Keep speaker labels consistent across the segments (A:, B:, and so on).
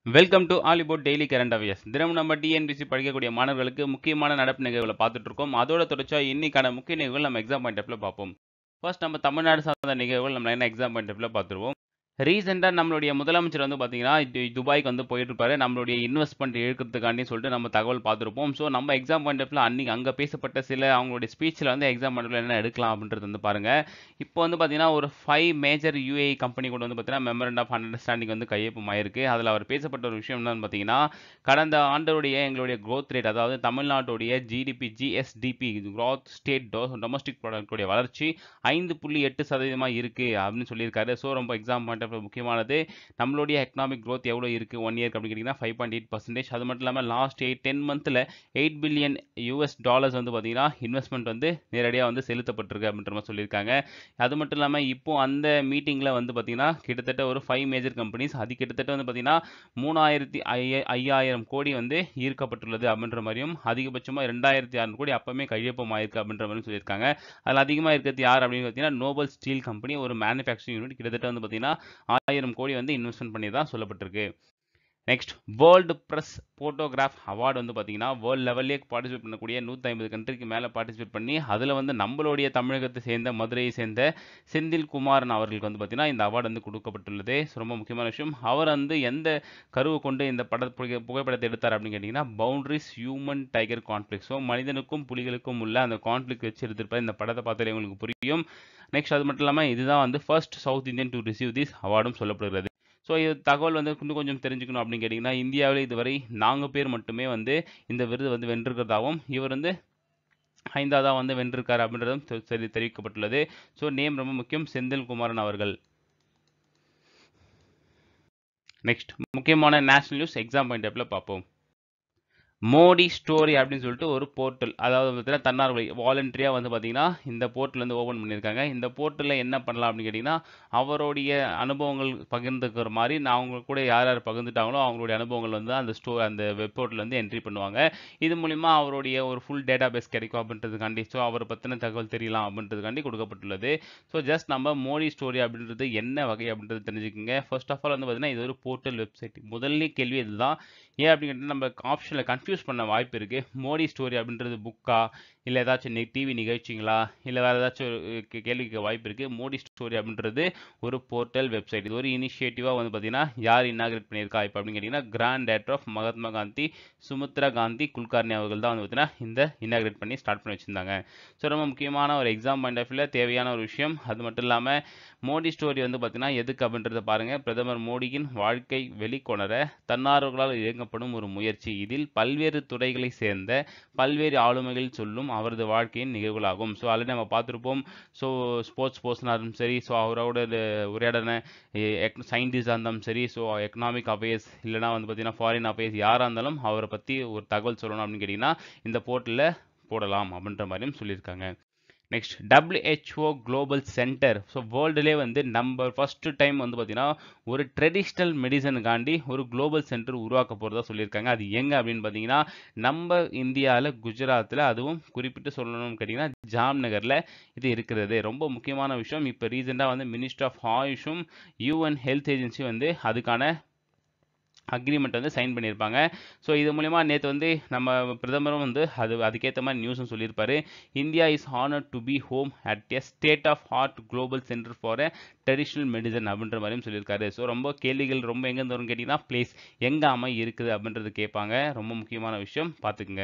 A: welcome to ஆலிபோட் daily current affairs தினமும் நம்ம டிஎன்பிசி படிக்கக்கூடிய மாணவர்களுக்கு முக்கியமான நடப்பு நிகழ்வுகளை பார்த்துட்டு இருக்கோம் அதோட தொடர்ச்சியா இன்னைக்கான முக்கிய நிகழ்வுகள் நம்ம எக்ஸாம் பாயிண்ட் ஆஃப்ல பார்ப்போம் ஃபர்ஸ்ட் நம்ம தமிழ்நாடு சார்ந்த நிகழ்வுகள் நம்ம என்ன எக்ஸாம் பாயிண்ட் ஆஃப்ல பார்த்துருவோம் ரீசெண்டாக நம்மளுடைய முதலமைச்சர் வந்து பார்த்தீங்கன்னா து- துபாய்க்கு வந்து போயிட்டு இருப்பாரு நம்மளுடைய இன்வெஸ்ட்மெண்ட் இழுக்கிறதுக்காண்டி சொல்லிட்டு நம்ம தகவல் பார்த்துருப்போம் ஸோ நம்ம எக்ஸாம் பாயிண்ட் ஆஃப்ல அன்னைக்கு அங்கே பேசப்பட்ட சில அவங்களுடைய ஸ்பீச்சில் வந்து எக்ஸாம் பாயிண்ட் என்ன எடுக்கலாம் அப்படின்றது வந்து பாருங்க இப்போ வந்து பார்த்தீங்கன்னா ஒரு ஃபைவ் மேஜர் யூஏ கம்பெனி கூட வந்து பார்த்தீங்கன்னா மெமரண்ட் ஆஃப் அண்டர்ஸ்டாண்டிங் வந்து கையொப்பமாயிருக்கு அதில் அவர் பேசப்பட்ட ஒரு விஷயம் என்னன்னு பார்த்தீங்கன்னா கடந்த ஆண்டோடைய எங்களுடைய growth ரேட் அதாவது தமிழ்நாட்டுடைய GDP GSDP growth state domestic ப்ராடக்ட்டுடைய வளர்ச்சி ஐந்து புள்ளி எட்டு சதவீதமாக இருக்குது அப்படின்னு சொல்லியிருக்காரு ஸோ ரொம்ப எக்ஸாம் பாயிண்ட் ஆஃப் முக்கியமானது நம்மளுடைய எக்கனாமிக் growth எவ்வளோ இருக்குது ஒன் இயர்க்கு அப்படின்னு கேட்டிங்கன்னா ஃபைவ் பாயிண்ட் எயிட் பர்சன்டேஜ் அது மட்டும் இல்லாமல் லாஸ்ட் எயிட் டென் மந்த்தில் எயிட் பில்லியன் யூஎஸ் டாலர்ஸ் வந்து பார்த்தீங்கன்னா இன்வெஸ்ட்மெண்ட் வந்து நேரடியாக வந்து செலுத்தப்பட்டிருக்கு அப்படின்ற மாதிரி சொல்லியிருக்காங்க அது மட்டும் இல்லாமல் இப்போ அந்த மீட்டிங்கில் வந்து பார்த்தீங்கன்னா கிட்டத்தட்ட ஒரு ஃபைவ் மேஜர் கம்பெனிஸ் அது கிட்டத்தட்ட வந்து பார்த்தீங்கன்னா மூணாயிரத்தி ஐய ஐயாயிரம் கோடி வந்து ஈர்க்கப்பட்டுள்ளது அப்படின்ற மாதிரியும் அதிகபட்சமாக ரெண்டாயிரத்தி அறுநூறு கோடி அப்பவுமே கையொப்பம் ஆயிருக்கு அப்படின்ற மாதிரி சொல்லியிருக்காங்க அதில் அதிகமாக இருக்கிறது யார் அப்படின்னு பார்த்தீங்கன்னா நோபல் ஸ்டீல் கம்பெனி ஒரு மேனுஃபேக்சரிங் யூனிட் கிட்டத்தட்ட வந்து பார்த்தீங்கன்னா ஆயிரம் கோடி வந்து இன்வெஸ்ட்மெண்ட் பண்ணி தான் சொல்லப்பட்டிருக்கு next world press photograph award வந்து பார்த்தீங்கன்னா வேர்ல்டு லெவல்லே பார்ட்டிசிபேட் பண்ணக்கூடிய நூற்றி ஐம்பது கண்ட்ரிக்கு மேலே பார்ட்டிசிபேட் பண்ணி அதில் வந்து நம்மளுடைய தமிழகத்தை சேர்ந்த மதுரையை சேர்ந்த செந்தில் குமாரன் அவர்களுக்கு வந்து பார்த்தீங்கன்னா இந்த அவார்டு வந்து கொடுக்கப்பட்டுள்ளது So, ரொம்ப முக்கியமான விஷயம் அவர் வந்து எந்த கருவை கொண்டு இந்த பட புகை- புகைப்படத்தை எடுத்தார் அப்படின்னு கேட்டிங்கன்னா boundaries human tiger conflict so மனிதனுக்கும் புலிகளுக்கும் உள்ள அந்த கான்ஃப்ளிக் வச்சு எடுத்திருப்பார் இந்த படத்தை பார்த்தாலே உங்களுக்கு புரியும் நெக்ஸ்ட் அது மட்டும் இல்லாமல் இதுதான் வந்து first south Indian to receive this அவார்டும் சொல்லப்படுகிறது ஸோ இது தகவல் வந்து இன்னும் கொஞ்சம் தெரிஞ்சுக்கணும் அப்படின்னு கேட்டிங்கன்னா இந்தியாவில் இதுவரை நான்கு பேர் மட்டுமே வந்து இந்த விருது வந்து வென்றிருக்கிறதாகவும் இவர் வந்து ஐந்தாவதாக வந்து வென்றிருக்கார் அப்படின்றதும் தெ- தெரி தெரிவிக்கப்பட்டுள்ளது ஸோ நேம் ரொம்ப முக்கியம் செந்தில் குமாரன் அவர்கள் நெக்ஸ்ட் முக்கியமான நேஷனல் நியூஸ் எக்ஸாம் பாயிண்ட் ஆப்பில் பார்ப்போம் மோடி ஸ்டோரி அப்படின்னு சொல்லிட்டு ஒரு போர்ட்டல் அதாவது பார்த்தீங்கன்னா தன்னார்வலை வாலண்டரியாக வந்து பார்த்தீங்கன்னா இந்த போர்ட்டல் வந்து ஓப்பன் பண்ணியிருக்காங்க இந்த போர்ட்டலில் என்ன பண்ணலாம் அப்படின்னு கேட்டிங்கன்னா அவருடைய அனுபவங்கள் பகிர்ந்துக்கிற மாதிரி நான் அவங்க கூட யார் யார் பகிர்ந்துட்டாங்களோ அவங்களுடைய அனுபவங்கள் வந்து அந்த ஸ்டோ அந்த வெப் போர்ட்டில் வந்து என்ட்ரி பண்ணுவாங்க இது மூலிமா அவருடைய ஒரு ஃபுல் டேட்டா பேஸ் கிடைக்கும் அப்படின்றதுக்காண்டி ஸோ அவரை பற்றின தகவல் தெரியலாம் அப்படின்றதுக்காண்டி கொடுக்கப்பட்டுள்ளது ஸோ ஜஸ்ட் நம்ம மோடி ஸ்டோரி அப்படின்றது என்ன வகை அப்படின்றது தெரிஞ்சுக்கோங்க ஃபர்ஸ்ட் ஆஃப் ஆல் வந்து பார்த்தீங்கன்னா இது ஒரு போர்ட்டல் வெப்சைட் முதல்ல கேள்வி இதுதான் ஏன் அப்படின்னு நம்ம ஆப்ஷனில் கன்ஃபியூஸ் பண்ண வாய்ப்பு இருக்குது மோடி ஸ்டோரி அப்படின்றது புக்கா இல்லை ஏதாச்சும் டிவி நிகழ்ச்சிங்களா இல்லை வேறு ஏதாச்சும் ஒரு கே- கேள்வி கேட்க வாய்ப்பு இருக்குது மோடி ஸ்டோரி அப்படின்றது ஒரு போர்ட்டல் வெப்சைட் இது ஒரு இனிஷியேட்டிவாக வந்து பார்த்தீங்கன்னா யார் இன்னாகிரேட் பண்ணியிருக்கா இப்போ அப்படின்னு கேட்டிங்கன்னா grand daughter of Mahatma Gandhi Sumitra Gandhi Kulkarni அவர்கள் தான் வந்து பார்த்தீங்கன்னா இந்த இன்னாகிரேட் பண்ணி ஸ்டார்ட் பண்ணி வச்சுருந்தாங்க ஸோ ரொம்ப முக்கியமான ஒரு எக்ஸாம் பாயிண்ட் ஆஃப் தேவையான ஒரு விஷயம் அது மட்டும் இல்லாமல் மோடி ஸ்டோரி வந்து பார்த்தீங்கன்னா எதுக்கு அப்படின்றத பாருங்கள் பிரதமர் மோடியின் வாழ்க்கை வெளிக்கொணர தன்னார்வர்களால் இயங்கப்படும் ஒரு முயற்சி இதில் பல்வேறு துறைகளை சேர்ந்த பல்வேறு ஆளுமைகள் சொல்லும் அவரது வாழ்க்கையின் நிகழ்வுகளாகும் ஸோ ஆல்ரெடி நம்ம பார்த்துருப்போம் ஸோ ஸ்போர்ட்ஸ் பர்சனாக இருந்தாலும் சரி ஸோ அவரோட இது உரையாடன சயின்டிஸ்டாக இருந்தாலும் சரி ஸோ எக்கனாமிக் அஃபேர்ஸ் இல்லைனா வந்து பார்த்தீங்கன்னா ஃபாரின் அஃபேர்ஸ் யாராக இருந்தாலும் அவரை பற்றி ஒரு தகவல் சொல்லணும் அப்படின்னு கேட்டிங்கன்னா இந்த போர்ட்டலில் போடலாம் அப்படின்ற மாதிரியும் சொல்லியிருக்காங்க next WHO global centre so வேர்ல்டுலே வந்து நம்பர் ஃபஸ்ட்டு டைம் வந்து பார்த்தீங்கன்னா ஒரு ட்ரெடிஷ்னல் மெடிசனுக்காண்டி ஒரு குளோபல் சென்டர் உருவாக்க போகிறதா சொல்லியிருக்காங்க அது எங்கே அப்படின்னு பார்த்தீங்கன்னா நம்ம இந்தியாவில் குஜராத்தில் அதுவும் குறிப்பிட்டு சொல்லணும்னு கேட்டிங்கன்னா ஜாம்நகரில் இது இருக்கிறது ரொம்ப முக்கியமான விஷயம் இப்போ ரீசெண்டாக வந்து மினிஸ்டர் ஆஃப் ஆயுஷும் யூஎன் ஹெல்த் ஏஜென்சி வந்து அதுக்கான அக்ரிமெண்ட் வந்து சைன் பண்ணியிருப்பாங்க ஸோ இது மூலயமா நேற்று வந்து நம்ம பிரதமரும் வந்து அது அதுக்கேற்ற மாதிரி நியூஸும் சொல்லியிருப்பாரு India is honour to be home at a state of hard global centre for a traditional medicine அப்படின்ற மாதிரியும் சொல்லியிருக்காரு ஸோ ரொம்ப கேள்விகள் ரொம்ப எங்கேருந்து வரும்னு கேட்டிங்கன்னா பிளேஸ் எங்கே அமை இருக்குது அப்படின்றது கேட்பாங்க ரொம்ப முக்கியமான விஷயம் பார்த்துக்குங்க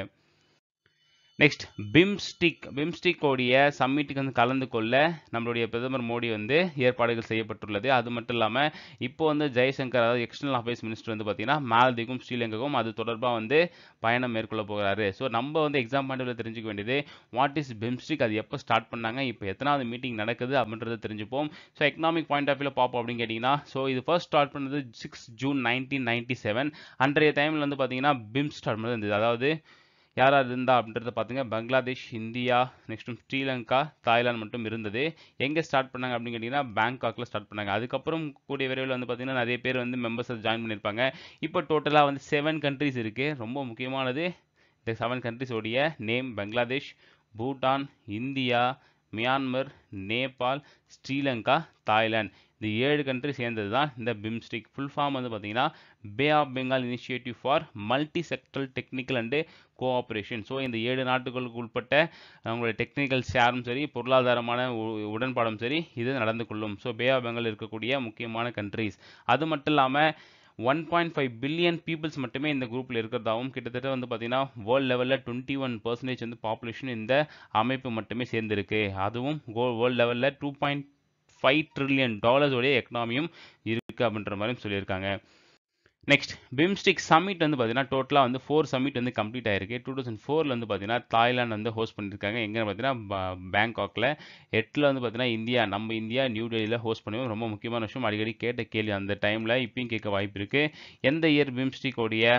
A: நெக்ஸ்ட் பிம்ஸ்டிக் பிம்ஸ்டிக்கோடைய சம்மிட்டுக்கு வந்து கலந்து கொள்ள நம்மளுடைய பிரதமர் மோடி வந்து ஏற்பாடுகள் செய்யப்பட்டுள்ளது அது மட்டும் இல்லாமல் இப்போ வந்து ஜெய்சங்கர் அதாவது எக்ஸ்டர்னல் அஃபேர்ஸ் மினிஸ்டர் வந்து பார்த்தீங்கன்னா மாலத்தீவுக்கும் ஸ்ரீலங்காவுக்கும் அது தொடர்பாக வந்து பயணம் மேற்கொள்ள போகிறாரு ஸோ நம்ம வந்து எக்ஸாம் பாயிண்டில் தெரிஞ்சுக்க வேண்டியது வாட் இஸ் பிம்ஸ்டிக் அது எப்போ ஸ்டார்ட் பண்ணாங்க இப்போ எத்தனாவது மீட்டிங் நடக்குது அப்படின்றத தெரிஞ்சுப்போம் ஸோ எக்கனாமிக் பாயிண்ட் ஆஃப் வியூவில் பார்ப்போம் அப்படின்னு கேட்டிங்கன்னா ஸோ இது ஃபர்ஸ்ட் ஸ்டார்ட் பண்ணது six June nineteen ninety seven அன்றைய டைமில் வந்து பார்த்தீங்கன்னா பிம் ஸ்டார்ட் பண்ணது இருந்தது அதாவது யார் யார் இருந்தா அப்படின்றத பார்த்துங்க பங்களாதேஷ் இந்தியா நெக்ஸ்ட்டும் ஸ்ரீலங்கா தாய்லாந்து மட்டும் இருந்தது எங்கே ஸ்டார்ட் பண்ணாங்க அப்படின்னு கேட்டிங்கன்னா பேங்காக்கில் ஸ்டார்ட் பண்ணாங்க அதுக்கப்புறம் கூடிய விரைவில் வந்து பார்த்தீங்கன்னா நிறைய பேர் வந்து மெம்பர்ஸ் ஜாயின் பண்ணியிருப்பாங்க இப்போ டோட்டலாக வந்து செவன் கண்ட்ரிஸ் இருக்குது ரொம்ப முக்கியமானது இந்த செவன் கண்ட்ரிஸோடைய name Bangladesh Bhutan India Myanmar Nepal Sri Lanka Thailand இந்த ஏழு கண்ட்ரி சேர்ந்தது தான் இந்த பிம்ஸ்டிக் ஃபுல் ஃபார்ம் வந்து பார்த்தீங்கன்னா bay of Bengal initiative for multi sectoral technical and cooperation so இந்த ஏழு நாட்டுகளுக்கு உட்பட்ட அவங்களுடைய டெக்னிக்கல் ஷேரும் சரி பொருளாதாரமான உ- உடன்பாடும் சரி இது நடந்து கொள்ளும் ஸோ பே ஆஃப் பெங்கால் இருக்கக்கூடிய முக்கியமான கண்ட்ரீஸ் அது மட்டும் இல்லாமல் one point five billion peoples மட்டுமே இந்த குரூப்பில் இருக்கிறதாகவும் கிட்டத்தட்ட வந்து பார்த்தீங்கன்னா வேர்ல்டு லெவலில் டுவெண்ட்டி ஒன் பர்சன்டேஜ் வந்து பாப்புலேஷன் இந்த அமைப்பு மட்டுமே சேர்ந்திருக்கு அதுவும் வேர்ல்டு லெவலில் டூ பாயிண்ட் ஃபைவ் ட்ரில்லியன் டாலர்ஸோடைய எக்கனாமியும் இருக்குது அப்படின்ற மாதிரியும் சொல்லியிருக்காங்க நெக்ஸ்ட் பிம்ஸ்டிக் சமிட் வந்து பார்த்தீங்கன்னா டோட்டலாக வந்து ஃபோர் சமிட் வந்து கம்ப்ளீட் ஆயிருக்கு டூ தௌசண்ட் ஃபோரில் வந்து பார்த்தீங்கன்னா தாய்லாந்து வந்து ஹோஸ்ட் பண்ணியிருக்காங்க எங்கன்னு பார்த்தீங்கன்னா பேங்காக்ல எட்டில் வந்து பார்த்தீங்கன்னா இந்தியா நம்ம இந்தியா நியூ டெல்லியில் ஹோஸ்ட் பண்ணுவோம் ரொம்ப முக்கியமான விஷயம் அடிக்கடி கேட்ட கேள்வி அந்த டைமில் இப்பயும் கேட்க வாய்ப்பு இருக்குது எந்த இயர் பிம்ஸ்டிக் உடைய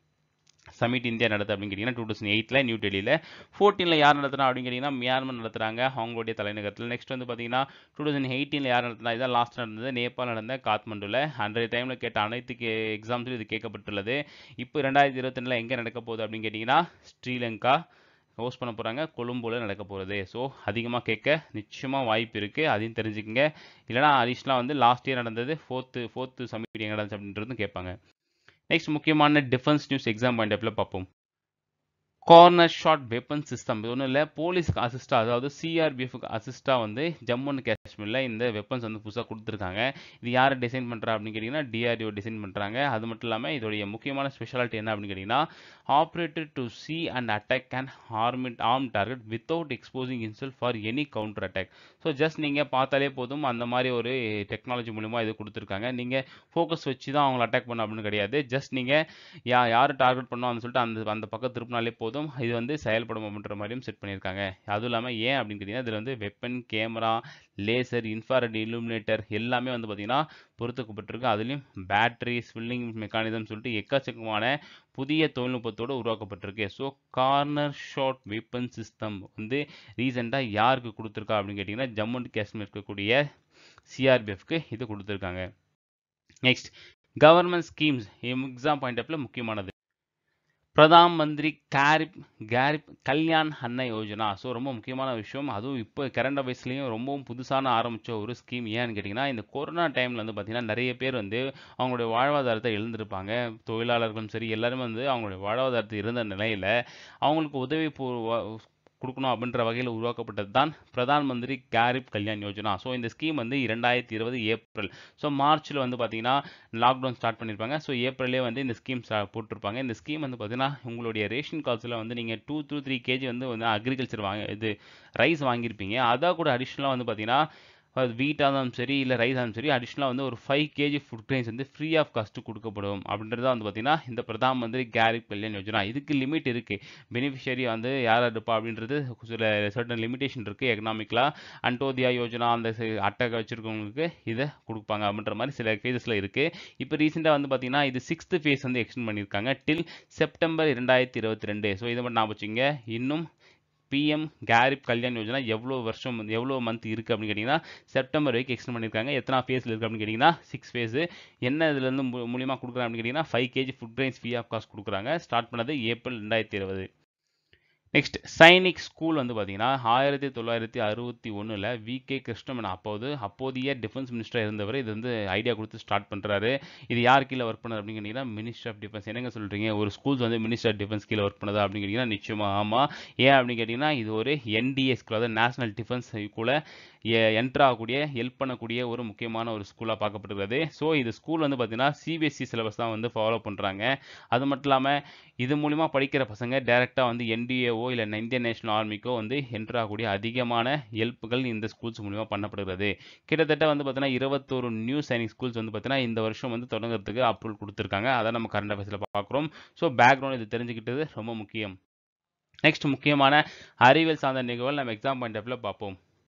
A: சமிட் இந்தியா நடத்து அப்படின்னு கேட்டிங்கன்னா டூ தௌசண்ட் எயிட்டில் நியூ டெல்லியில் ஃபோர்டீனில் யார் நடத்துனா அப்படின்னு கேட்டிங்கன்னா மியான்மர் நடத்துகிறாங்க அவங்களுடைய தலைநகரத்தில் நெக்ஸ்ட் வந்து பார்த்தீங்கன்னா டூ தௌசண்ட் எயிட்டீனில் யார் நடத்தினா இதான் லாஸ்ட் நடந்தது நேபாள் நடந்த காத்மண்டுவில் அன்றைய டைமில் கேட்ட அனைத்து கே எக்ஸாம்ஸிலும் இது கேட்கப்பட்டுள்ளது இப்போ ரெண்டாயிரத்தி இருபத்தொன்னில் எங்கே நடக்க போகுது அப்படின்னு கேட்டிங்கன்னா ஸ்ரீலங்கா ஹோஸ்ட் பண்ண போகிறாங்க கொழும்புல நடக்க போகிறது ஸோ அதிகமாக கேட்க நிச்சயமாக வாய்ப்பு இருக்குது அதையும் தெரிஞ்சுக்கங்க இல்லைனா அடிஷ்னலாக வந்து லாஸ்ட் இயர் நடந்தது ஃபோர்த்து ஃபோர்த்து சமிட் எங்கே நடந்துச்சு அப்படின்றதும் கேட்பாங்க நெக்ஸ்ட் முக்கியமான டிஃபென்ஸ் நியூஸ் எக்ஸாம் பாயிண்ட் ஆஃப்ல பார்ப்போம் கார்னர் ஷாட் வெப்பன் சிஸ்டம் இது ஒன்றும் இல்லை போலீஸ்க்கு அசிஸ்டாக அதாவது சிஆர்பிஎஃப்க்கு அசிஸ்டாக வந்து ஜம்மு அண்ட் காஷ்மீரில் இந்த வெப்பன்ஸ் வந்து புதுசாக கொடுத்துருக்காங்க இது யார் டிசைன் பண்ணுறா அப்படின்னு கேட்டிங்கன்னா டிஆர்டிஓ டிசைன் பண்ணுறாங்க அது மட்டும் இல்லாமல் இதோடைய முக்கியமான ஸ்பெஷாலிட்டி என்ன அப்படின்னு கேட்டிங்கன்னா operated to see and attack and armed arm target without exposing itself for any counter attack so just நீங்கள் பார்த்தாலே போதும் அந்த மாதிரி ஒரு டெக்னாலஜி மூலிமா இது கொடுத்துருக்காங்க நீங்கள் ஃபோக்கஸ் வச்சு தான் அவங்கள அட்டாக் பண்ண அப்படின்னு கிடையாது ஜஸ்ட் நீங்கள் யா யார் டார்கெட் பண்ணோம் சொல்லிட்டு அந்த அந்த பக்கம் திருப்பினாலே போதும் இது வந்து செயல்படும் அப்படின்ற மாதிரியும் செட் பண்ணியிருக்காங்க அதுவும் இல்லாமல் ஏன் அப்படின்னு கேட்டிங்கன்னா இதில் வந்து weapon camera laser infrared illuminator எல்லாமே வந்து பார்த்திங்கன்னா பொருத்தப்பட்டிருக்கு அதுலேயும் பேட்டரி ஸ்வில்லிங் மெக்கானிசம் சொல்லிட்டு எக்கச்சக்கமான புதிய தொழில்நுட்பத்தோடு உருவாக்கப்பட்டிருக்கு so corner shot weapon system வந்து ரீசெண்டாக யாருக்கு கொடுத்துருக்கா அப்படின்னு கேட்டிங்கன்னா ஜம்மு அண்ட் காஷ்மீர் இருக்கக்கூடிய சிஆர்பிஎஃப்க்கு இது கொடுத்துருக்காங்க next government schemes exam point ஆஃப்ல முக்கியமானது பிரதான் மந்திரி கேரிப் கேரிப் கல்யாண் அன்ன யோஜனா ஸோ ரொம்ப முக்கியமான விஷயம் அதுவும் இப்போ கரண்ட் அஃபேர்ஸ்லேயும் ரொம்பவும் புதுசான ஆரம்பித்த ஒரு ஸ்கீம் ஏன்னு கேட்டிங்கன்னா இந்த கொரோனா டைமில் வந்து பார்த்திங்கன்னா நிறைய பேர் வந்து அவங்களுடைய வாழ்வாதாரத்தை இழந்திருப்பாங்க தொழிலாளர்களும் சரி எல்லாருமே வந்து அவங்களுடைய வாழ்வாதாரத்தை இருந்த நிலையில் அவங்களுக்கு உதவி பூர்வ கொடுக்கணும் அப்படின்ற வகையில் உருவாக்கப்பட்டது தான் பிரதான் மந்திரி கேரிப் கல்யாண் யோஜனா ஸோ இந்த ஸ்கீம் வந்து இரண்டாயிரத்தி இருபது ஏப்ரல் ஸோ மார்ச்சில் வந்து பார்த்தீங்கன்னா லாக்டவுன் ஸ்டார்ட் பண்ணியிருப்பாங்க ஸோ ஏப்ரல்லே வந்து இந்த ஸ்கீம் போட்டிருப்பாங்க இந்த ஸ்கீம் வந்து பார்த்தீங்கன்னா உங்களுடைய ரேஷன் கார்ட்ஸில் வந்து நீங்கள் டூ டூ த்ரீ கேஜி வந்து வந்து அக்ரிகல்ச்சர் வாங்க இது ரைஸ் வாங்கியிருப்பீங்க அதாக கூட அடிஷ்னலாக வந்து பார்த்தீங்கன்னா அது வீட்டாக இருந்தாலும் சரி இல்லை ரைஸ் இருந்தாலும் சரி அடிஷ்னலாக வந்து ஒரு ஃபைவ் கேஜி ஃபுட் கிரெயின்ஸ் வந்து ஃப்ரீ ஆஃப் காஸ்ட்டு கொடுக்கப்படும் அப்படின்றது வந்து பார்த்தீங்கன்னா இந்த பிரதான் மந்திரி கேரிப் கல்யாண் யோஜனா இதுக்கு லிமிட் இருக்குது பெனிஃபிஷியரி வந்து யார் இருப்பா அப்படின்றது சில சர்டன் லிமிடேஷன் இருக்குது எக்கனாமிக்கலாக அண்டோதியா யோஜனா அந்த அட்டை வச்சுருக்கவங்களுக்கு இதை கொடுப்பாங்க அப்படின்ற மாதிரி சில கேசஸில் இருக்குது இப்போ ரீசெண்டாக வந்து பார்த்தீங்கன்னா இது சிக்ஸ்த்து ஃபேஸ் வந்து எக்ஸ்டெண்ட் பண்ணியிருக்காங்க டில் செப்டம்பர் இரண்டாயிரத்தி இருபத்தி ரெண்டு ஸோ இதை மட்டும் ஞாபகம் வச்சுங்க இன்னும் பிஎம் கேரிப் கல்யாண் யோஜனா எவ்வளோ வருஷம் வந்து எவ்வளோ மந்த் இருக்குது அப்படின்னு கேட்டிங்கன்னா செப்டம்பர் வரைக்கும் எக்ஸ்டெண்ட் பண்ணியிருக்காங்க எத்தனை ஃபேஸில் இருக்குது அப்படின்னு கேட்டிங்கன்னா சிக்ஸ் ஃபேஸு என்ன இதுலேருந்து மூலியமாக கொடுக்குறாங்க அப்படின்னு கேட்டிங்கன்னா five KG food grains free of cost கொடுக்குறாங்க ஸ்டார்ட் பண்ணது ஏப்ரல் ரெண்டாயிரத்தி இருபது நெக்ஸ்ட் சைனிக் ஸ்கூல் வந்து பார்த்தீங்கன்னா ஆயிரத்தி தொள்ளாயிரத்தி அறுபத்தி ஒன்றில் வி கே கிருஷ்ணமன் அப்போது அப்போதைய டிஃபென்ஸ் மினிஸ்டர் இருந்தவர் இது வந்து ஐடியா கொடுத்து ஸ்டார்ட் பண்ணுறாரு இது யார் கீழே ஒர்க் பண்ணது அப்படின்னு கேட்டிங்கன்னா மினிஸ்டர் ஆஃப் டிஃபென்ஸ் என்னங்க சொல்கிறீங்க ஒரு ஸ்கூல்ஸ் வந்து மினிஸ்டர் ஆஃப் டிஃபென்ஸ் கீழே ஒர்க் பண்ணதா அப்படின்னு கேட்டிங்கன்னா நிச்சயமாக ஆமாம் ஏன் அப்படின்னு கேட்டிங்கன்னா இது ஒரு என்டிஎஸ் அதாவது நேஷனல் டிஃபென்ஸ் கூட என்ட்ரு ஆகக்கூடிய ஹெல்ப் பண்ணக்கூடிய ஒரு முக்கியமான ஒரு ஸ்கூலாக பார்க்கப்படுகிறது ஸோ இது ஸ்கூல் வந்து பார்த்தீங்கன்னா சிபிஎஸ்சி சிலபஸ் தான் வந்து ஃபாலோ பண்ணுறாங்க அது மட்டும் இல்லாமல் இது மூலிமா படிக்கிற பசங்க டைரெக்டாக வந்து என்டிஏஓ இல்லை இந்தியன் நேஷனல் ஆர்மிக்கோ வந்து என்ட்ரு ஆகக்கூடிய அதிகமான ஹெல்ப்புகள் இந்த ஸ்கூல்ஸ் மூலிமா பண்ணப்படுகிறது கிட்டத்தட்ட வந்து பார்த்தீங்கன்னா இருபத்தோரு நியூ சைனிக் ஸ்கூல்ஸ் வந்து பார்த்தீங்கன்னா இந்த வருஷம் வந்து தொடங்குறதுக்கு அப்ரூவல் கொடுத்துருக்காங்க அதை நம்ம கரண்ட் அஃபேர்ஸில் பார்க்குறோம் ஸோ பேக்ரவுண்ட் இது தெரிஞ்சுக்கிட்டது ரொம்ப முக்கியம் நெக்ஸ்ட் முக்கியமான அறிவியல் சார்ந்த நிகழ்வுகள் நம்ம எக்ஸாம் பாயிண்ட் ஆஃப்ல பார்ப்போம்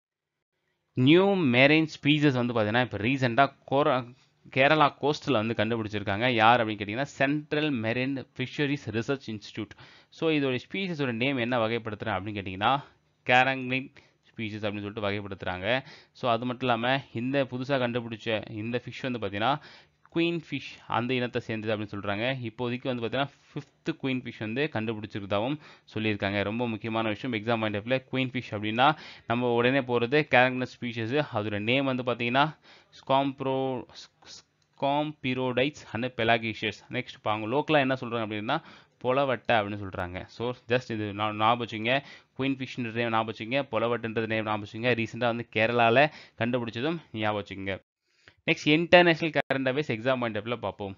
A: நியூ மெரைன் ஸ்பீசஸ் வந்து பார்த்தீங்கன்னா இப்போ ரீசெண்டாக கோரா கேரளா கோஸ்டில் வந்து கண்டுபிடிச்சிருக்காங்க யார் அப்படின்னு கேட்டிங்கன்னா central marine fisheries research institute so இதோட ஸ்பீசஸோட நேம் என்ன வகைப்படுத்துகிறேன் அப்படின்னு கேட்டிங்கன்னா கேரங்லின் ஸ்பீஷஸ் அப்படின்னு சொல்லிட்டு வகைப்படுத்துகிறாங்க ஸோ அது மட்டும் இல்லாமல் இந்த புதுசாக கண்டுபிடிச்ச இந்த ஃபிஷ் வந்து பார்த்தீங்கன்னா குயின் ஃபிஷ் அந்த இனத்தை சேர்ந்தது அப்படின்னு சொல்கிறாங்க இப்போதைக்கு வந்து பார்த்தீங்கன்னா ஃபிஃப்த்து குயின் ஃபிஷ் வந்து கண்டுபிடிச்சிருக்கதாகவும் சொல்லியிருக்காங்க ரொம்ப முக்கியமான விஷயம் எக்ஸாம் பாயிண்ட் ஆஃப்ல குயின் ஃபிஷ் அப்படின்னா நம்ம உடனே போகிறது கேரக்டர் ஸ்பீஷஸ் அதோட நேம் வந்து பார்த்தீங்கன்னா ஸ்காம்ப்ரோ ஸ்காம்பிரோடைட்ஸ் அண்ட் பெலாகிஷியஸ் நெக்ஸ்ட் இப்போ அவங்க லோக்கலாக என்ன சொல்கிறாங்க அப்படின்னா பொலவட்டை அப்படின்னு சொல்கிறாங்க ஸோ ஜஸ்ட் இது நான் ஞாபகம் வச்சுங்க குயின் ஃபிஷ்ன்ற நேம் ஞாபகம் வச்சுங்க பொலவட்டுன்றது நேம் ஞாபகம் வச்சுங்க ரீசெண்டாக வந்து கேரளாவில் கண்டுபிடிச்சதும் ஞாபகம் வச்சுங்க next international current affairs exam point ஆஃப்ல பார்ப்போம்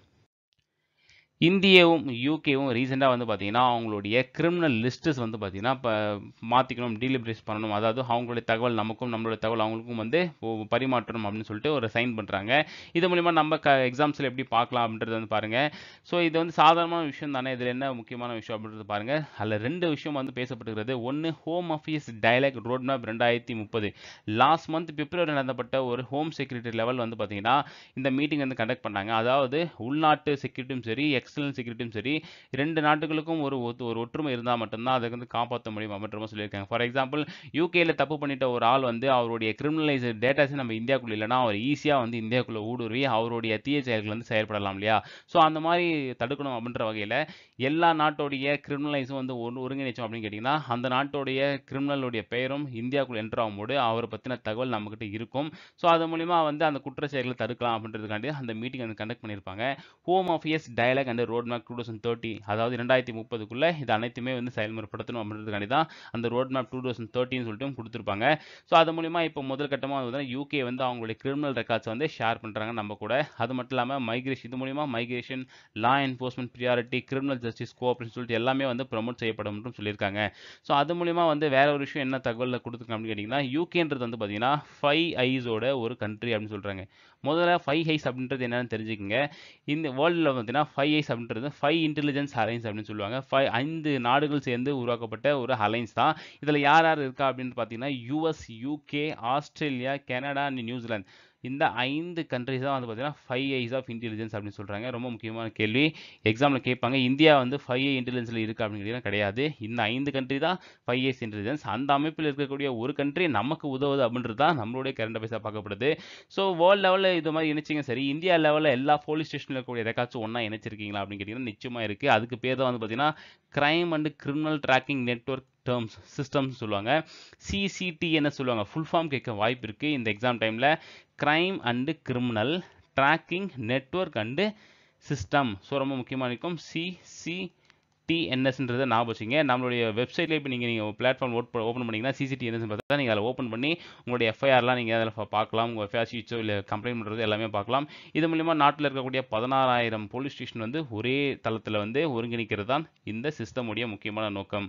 A: இந்தியாவும் யூகேவும் ரீசெண்டாக வந்து பார்த்தீங்கன்னா அவங்களுடைய கிரிமினல் லிஸ்ட்டஸ் வந்து பார்த்தீங்கன்னா இப்போ மாற்றிக்கணும் டீலிபரேஸ் பண்ணணும் அதாவது அவங்களுடைய தகவல் நமக்கும் நம்மளுடைய தகவல் அவங்களுக்கும் வந்து பரிமாற்றணும் அப்படின்னு சொல்லிட்டு ஒரு சைன் பண்ணுறாங்க இது மூலிமா நம்ம க எக்ஸாம்ஸில் எப்படி பார்க்கலாம் அப்படின்றது வந்து பாருங்கள் ஸோ இது வந்து சாதாரணமான விஷயம் தானே இதில் என்ன முக்கியமான விஷயம் அப்படின்றது பாருங்கள் அதில் ரெண்டு விஷயம் வந்து பேசப்பட்டுகிறது ஒன்று home office dialogue road map ரெண்டாயிரத்தி முப்பது லாஸ்ட் மந்த் பிப்ரவரி நடந்தப்பட்ட ஒரு ஹோம் செக்யூரிட்டி லெவல் வந்து பார்த்தீங்கன்னா இந்த மீட்டிங் வந்து கண்டக்ட் பண்ணாங்க அதாவது உள்நாட்டு செக்யூரிட்டியும் சரி எக்ஸ்டர்னல் செக்யூரிட்டியும் சரி ரெண்டு நாட்டுகளுக்கும் ஒரு ஒரு ஒற்றுமை இருந்தால் மட்டும்தான் அதை வந்து காப்பாற்ற முடியும் அப்படின்ற சொல்லியிருக்காங்க ஃபார் எக்ஸாம்பிள் யூகேல தப்பு பண்ணிட்ட ஒரு ஆள் வந்து அவருடைய கிரிமினலைஸ் டேட்டாஸ் நம்ம இந்தியாவுக்குள்ள இல்லைனா அவர் ஈஸியாக வந்து இந்தியாவுக்குள்ள ஊடுருவி அவருடைய தீய செயல்கள் வந்து செயல்படலாம் இல்லையா ஸோ அந்த மாதிரி தடுக்கணும் அப்படின்ற வகையில் எல்லா நாட்டோடைய கிரிமினலைஸும் வந்து ஒரு ஒருங்கிணைச்சோம் அப்படின்னு கேட்டிங்கன்னா அந்த நாட்டோடைய கிரிமினலுடைய பெயரும் இந்தியாவுக்குள்ள என்ட்ரு ஆகும்போது அவரை பற்றின தகவல் நம்மக்கிட்ட இருக்கும் ஸோ அது மூலிமா வந்து அந்த குற்ற செயல்களை தடுக்கலாம் அப்படின்றதுக்காண்டி அந்த மீட்டிங் வந்து கண்டக்ட் பண்ணியிருப்பாங்க home office dialogue and road map two thousand thirty அதாவது ரெண்டாயிரத்தி முப்பதுக்குள்ளே இது அனைத்துமே வந்து செயல்முறைப்படுத்தணும் அப்படின்றதுக்காண்டி தான் அந்த ரோட் மேப் டூ தௌசண்ட் தேர்ட்டின்னு சொல்லிட்டு கொடுத்துருப்பாங்க ஸோ அது மூலிமா இப்போ முதல் கட்டமாக வந்து யூகே வந்து அவங்களுடைய கிரிமினல் ரெக்கார்ட்ஸ் வந்து ஷேர் பண்ணுறாங்க நம்ம கூட அது மட்டும் இல்லாமல் மைக்ரேஷன் இது மூலிமா migration law enforcement priority criminal justice cooperation சொல்லிட்டு எல்லாமே வந்து ப்ரொமோட் செய்யப்படும் சொல்லியிருக்காங்க ஸோ அது மூலிமா வந்து வேற ஒரு விஷயம் என்ன தகவலில் கொடுத்துருக்காங்க அப்படின்னு கேட்டிங்கன்னா யூகேன்றது வந்து பார்த்தீங்கன்னா ஃபைவ் ஐஸோட ஒரு கண்ட்ரி அப்படின்னு சொல்கிறாங்க முதல்ல ஃபைவ் ஐஸ் அப்படின்றது என்னன்னு தெரிஞ்சுக்கங்க இந்த வேர்ல்டில் பார்த்தீங்கன்னா ஃபைவ் ஐஸ் அப்படின்றது ஃபைவ் இன்டெலிஜென்ஸ் அலைன்ஸ் அப்படின்னு சொல்லுவாங்க ஃபைவ் ஐந்து நாடுகள் சேர்ந்து உருவாக்கப்பட்ட ஒரு அலைன்ஸ் தான் இதில் யார் யார் இருக்கா அப்படின்னு பார்த்தீங்கன்னா US UK Australia Canada and நியூசிலாந்து இந்த ஐந்து கண்ட்ரிஸ் தான் வந்து பார்த்தீங்கன்னா ஃபைவ் ஐஸ் ஆஃப் இன்டெலிஜென்ஸ் அப்படின்னு சொல்கிறாங்க ரொம்ப முக்கியமான கேள்வி எக்ஸாமில் கேட்பாங்க இந்தியா வந்து ஃபைவ் ஐ இன்டெலிஜென்ஸில் இருக்குது அப்படின்னு கிடையாது இந்த ஐந்து கண்ட்ரி தான் ஃபைவ் ஐஸ் இன்டெலிஜென்ஸ் அந்த அமைப்பில் இருக்கக்கூடிய ஒரு கண்ட்ரி நமக்கு உதவுது அப்படின்றது தான் நம்மளுடைய கரண்ட் அஃபேர்ஸாக பார்க்கப்படுது ஸோ வேர்ல்டு லெவலில் இது மாதிரி இணைச்சிங்க சரி இந்தியா லெவலில் எல்லா போலீஸ் ஸ்டேஷனில் இருக்கக்கூடிய ரெக்கார்ட்ஸும் ஒன்றா இணைச்சிருக்கீங்களா அப்படின்னு கேட்டிங்கன்னா நிச்சயமாக இருக்குது அதுக்கு பேர் தான் வந்து பார்த்தீங்கன்னா crime and criminal tracking network terms systems சொல்லுவாங்க சிசிடி என்ன சொல்லுவாங்க ஃபுல் ஃபார்ம் கேட்க வாய்ப்பு இருக்குது இந்த எக்ஸாம் டைமில் crime and criminal tracking network and system so ரொம்ப முக்கியமாக இருக்கும் சிசி டிஎன்எஸ்ன்றதை ஞாபகம் வச்சுங்க நம்மளுடைய வெப்சைட்லேயே இப்போ நீங்கள் நீங்கள் பிளாட்ஃபார்ம் ஓப்பன் பண்ணிங்கன்னா சிசிடிஎன்எஸ் பார்த்தா நீங்கள் அதில் ஓப்பன் பண்ணி உங்களுடைய எஃப்ஐஆர்லாம் நீங்கள் அதில் பார்க்கலாம் உங்கள் எஃப்ஐஆர் ஷீட்ஸோ இல்லை கம்ப்ளைண்ட் பண்ணுறது எல்லாமே பார்க்கலாம் இது மூலிமா நாட்டில் இருக்கக்கூடிய பதினாறாயிரம் போலீஸ் ஸ்டேஷன் வந்து ஒரே தளத்தில் வந்து ஒருங்கிணைக்கிறது தான் இந்த சிஸ்டமுடைய முக்கியமான நோக்கம்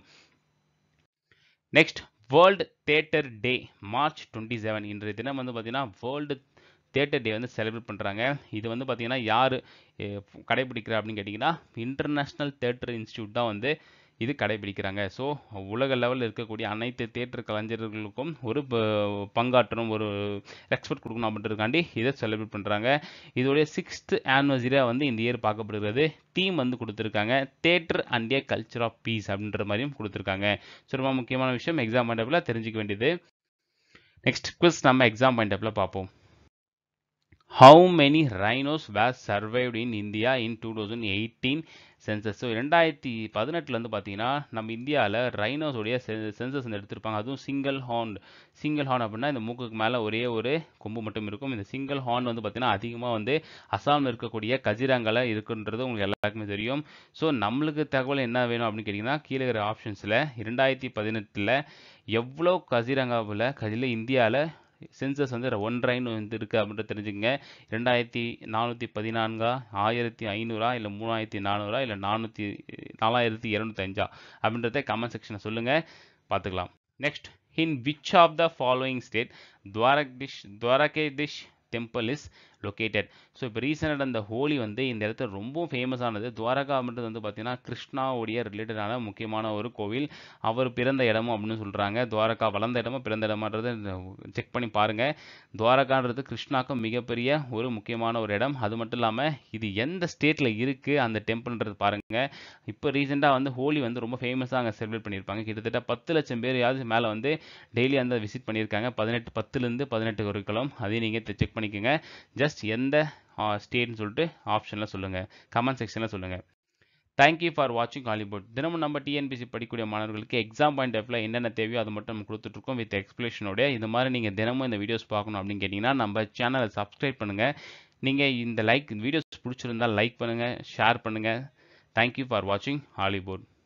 A: next world theatre day March twenty seven இன்றைய தினம் வந்து பார்த்தீங்கன்னா வேர்ல்டு தேட்டர் டே வந்து செலிப்ரேட் பண்ணுறாங்க இது வந்து பார்த்தீங்கன்னா யார் கடைபிடிக்கிறா அப்படின்னு கேட்டிங்கன்னா இன்டர்நேஷ்னல் தேட்டர் இன்ஸ்டியூட் தான் வந்து இது கடைபிடிக்கிறாங்க ஸோ உலக லெவலில் இருக்கக்கூடிய அனைத்து தேட்டர் கலைஞர்களுக்கும் ஒரு பங்காற்றணும் ஒரு ரெஸ்பெக்ட் கொடுக்கணும் அப்படின்றதுக்காண்டி இதை செலிப்ரேட் பண்ணுறாங்க இதோடைய சிக்ஸ்த் ஆனிவர்சரியாக வந்து இந்த இயர் பார்க்கப்படுகிறது தீம் வந்து கொடுத்துருக்காங்க theatre and a culture of peace அப்படின்ற மாதிரியும் கொடுத்துருக்காங்க ஸோ ரொம்ப முக்கியமான விஷயம் எக்ஸாம் பாயிண்ட் தெரிஞ்சுக்க வேண்டியது நெக்ஸ்ட் குவிஸ் நம்ம எக்ஸாம் பாயிண்ட் பார்ப்போம் how many rhinos were survived in India in two thousand eighteen census so ரெண்டாயிரத்தி பதினெட்டில் வந்து பார்த்தீங்கன்னா நம்ம இந்தியாவில் ரைனோஸோடைய சென்சஸ் வந்து எடுத்திருப்பாங்க அதுவும் சிங்கிள் ஹார்ன் சிங்கிள் ஹார்ன் அப்படின்னா இந்த மூக்குக்கு மேலே ஒரே ஒரு கொம்பு மட்டும் இருக்கும் இந்த சிங்கிள் ஹார்ன் வந்து பார்த்தீங்கன்னா அதிகமாக வந்து அசாமில் இருக்கக்கூடிய கஜிராங்கில் இருக்குன்றது உங்களுக்கு எல்லாருக்குமே தெரியும் ஸோ நம்மளுக்கு தகவல் என்ன வேணும் அப்படின்னு கேட்டிங்கன்னா கீழே இருக்கிற ஆப்ஷன்ஸில் இரண்டாயிரத்தி பதினெட்டில் எவ்வளோ கஜிரங்காவில் கஜில இந்தியாவில் சென்சஸ் வந்து ஒன்றைன்னு வந்து இருக்குது அப்படின்றது தெரிஞ்சுக்கங்க ரெண்டாயிரத்தி நானூற்றி பதினான்கா ஆயிரத்தி ஐநூறா இல்லை மூணாயிரத்தி நானூறா இல்லை நானூற்றி நாலாயிரத்தி இரநூத்தஞ்சா அப்படின்றத கமெண்ட் செக்ஷனில் சொல்லுங்கள் பார்த்துக்கலாம் next in which of the following state Dwarkadhish Dwarkadhish temple is located so இப்போ ரீசெண்டாக அந்த ஹோலி வந்து இந்த இடத்துல ரொம்ப ஃபேமஸானது துவாரகா அப்படின்றது வந்து பார்த்தீங்கன்னா கிருஷ்ணாவுடைய ரிலேட்டடான முக்கியமான ஒரு கோவில் அவர் பிறந்த இடமும் அப்படின்னு சொல்கிறாங்க துவாரகா வளர்ந்த இடமும் பிறந்த இடமான்றது செக் பண்ணி பாருங்கள் துவாரகான்றது கிருஷ்ணாக்கும் மிகப்பெரிய ஒரு முக்கியமான ஒரு இடம் அது மட்டும் இல்லாமல் இது எந்த ஸ்டேட்டில் இருக்குது அந்த டெம்பிள்ன்றது பாருங்கள் இப்போ ரீசெண்டாக வந்து ஹோலி வந்து ரொம்ப ஃபேமஸாக அங்கே செலிப்ரேட் பண்ணியிருப்பாங்க கிட்டத்தட்ட பத்து லட்சம் பேர் யாவது மேலே வந்து டெய்லி அந்த விசிட் பண்ணியிருக்காங்க பதினெட்டு பத்துலேருந்து பதினெட்டு வரைக்கும் அதையும் நீங்கள் செக் பண்ணிக்கோங்க ஜஸ்ட் ஜஸ்ட் எந்த ஸ்டேட்னு சொல்லிட்டு ஆப்ஷனில் சொல்லுங்கள் கமெண்ட் செக்ஷனில் சொல்லுங்கள் தேங்க்யூ ஃபார் வாட்சிங் ஹாலிவுட் தினமும் நம்ம டிஎன்பிசி படிக்கக்கூடிய மாணவர்களுக்கு எக்ஸாம் பாயிண்ட் ஆஃப்ல என்னென்ன தேவையோ அது மட்டும் நம்ம கொடுத்துட்ருக்கோம் வித் எக்ஸ்பிளேஷனோட இது மாதிரி நீங்கள் தினமும் இந்த வீடியோஸ் பார்க்கணும் அப்படின்னு கேட்டிங்கன்னா நம்ம சேனலை சப்ஸ்கிரைப் பண்ணுங்கள் நீங்கள் இந்த லைக் வீடியோஸ் பிடிச்சிருந்தால் லைக் பண்ணுங்கள் ஷேர் பண்ணுங்கள் தேங்க்யூ ஃபார் வாட்சிங் ஹாலிவுட்